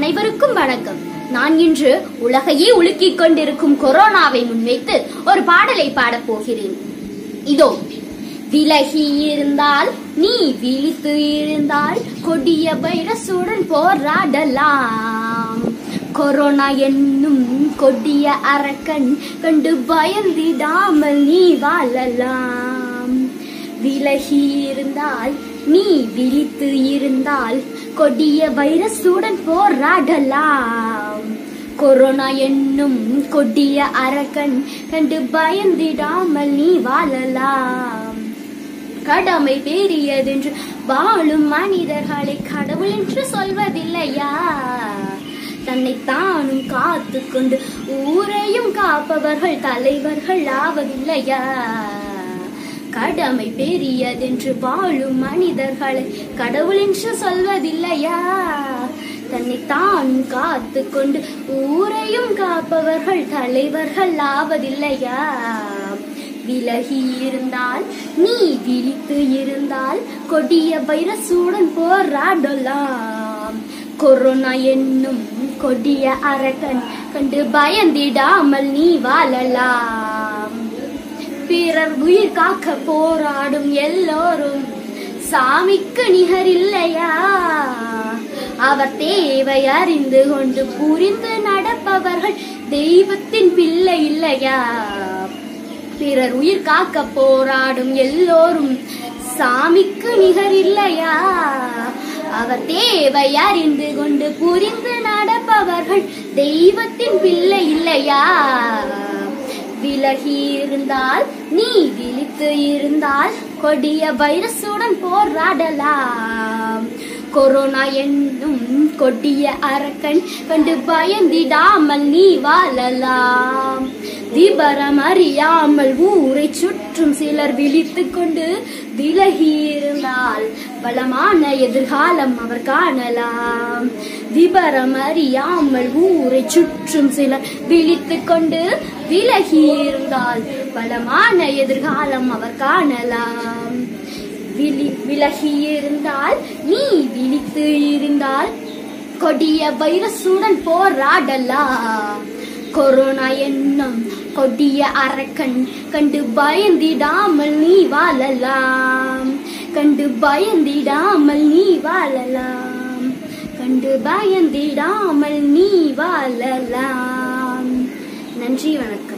அனைவருக்கும் வணக்கம் நான் இன்று உலகையே உலுக்கிக் கொண்டிருக்கும் கொரோனாவை முன்வைத்து ஒரு பாடலை பாடப் போகிறேன் இதோ விலகி இருந்தால் நீ விழித்து இருந்தால் கொடிய வைரசுடன் போராடலாம் கொரோனா என்னும் கொடிய அரக்கன் கண்டு பயந்திடாமல் நீ வாழலாம் விலகி இருந்தால் நீ விழித்து இருந்தால் கொடிய வைரசுடன் போராடலாம் கொரோனா என்னும் கொடிய அரக்கன் கண்டு பயந்திடாமல் நீ வாழலாம் கடமை பெரியதென்று வாழும் மனிதர்களை கடவுள் என்று சொல்வதில்லையா தன்னை தானும் காத்து கொண்டு ஊரையும் காப்பவர்கள் தலைவர்கள் ஆவதில்லையா கடமை பெரியதென்று வாழும் மனிதர்களை கடவுள் என்று சொல்வதில்லையா தன்னை தானும் காத்து கொண்டு ஊரையும் காப்பவர்கள் தலைவர்கள் ஆவதில்லையா விலகி இருந்தால் நீ விழித்து இருந்தால் கொடிய வைரசுடன் போராடலாம் கொரோனா என்னும் கொடிய அரக்கன் கண்டு பயந்திடாமல் நீ வாழலாம் பிறர் உயிர் காக்க போராடும் எல்லோரும் சாமிக்கு நிகர் இல்லையா அவர் தேவை அறிந்து கொண்டு புரிந்து நடப்பவர்கள் தெய்வத்தின் பிள்ளை இல்லையா பிறர் உயிர் காக்க போராடும் எல்லோரும் சாமிக்கு நிகர் இல்லையா அவர் தேவை அறிந்து கொண்டு புரிந்து நடப்பவர்கள் தெய்வத்தின் பிள்ளை இல்லையா விலகி இருந்தால் நீ விழித்து இருந்தால் கொடிய வைரசுடன் போராடலாம் கொரோனா என்னும் கொடிய அரக்கன் கண்டு பயந்திடாமல் நீ வாழலாம் விபரம் அறியாமல் ஊரை சுற்றும் சிலர் விழித்துக் கொண்டு விலகி இருந்தால் வளமான எதிர்காலம் அவர் காணலாம் விபரம் அறியாமல் ஊரை சுற்றும் சிலர் விழித்துக் கொண்டு விலகி இருந்தால் வளமான எதிர்காலம் அவர் காணலாம் விழி விலகி இருந்தால் நீ விழித்து இருந்தால் கொடிய வைரசுடன் போராடலாம் கொரோனா என்னும் கொடிய அரக்கன் கண்டு பயந்திடாமல் நீ வாழலாம் கண்டு பயந்திடாமல் நீ வாழலாம் கண்டு பயந்திடாமல் நீ வாழலாம் நன்றி வணக்கம்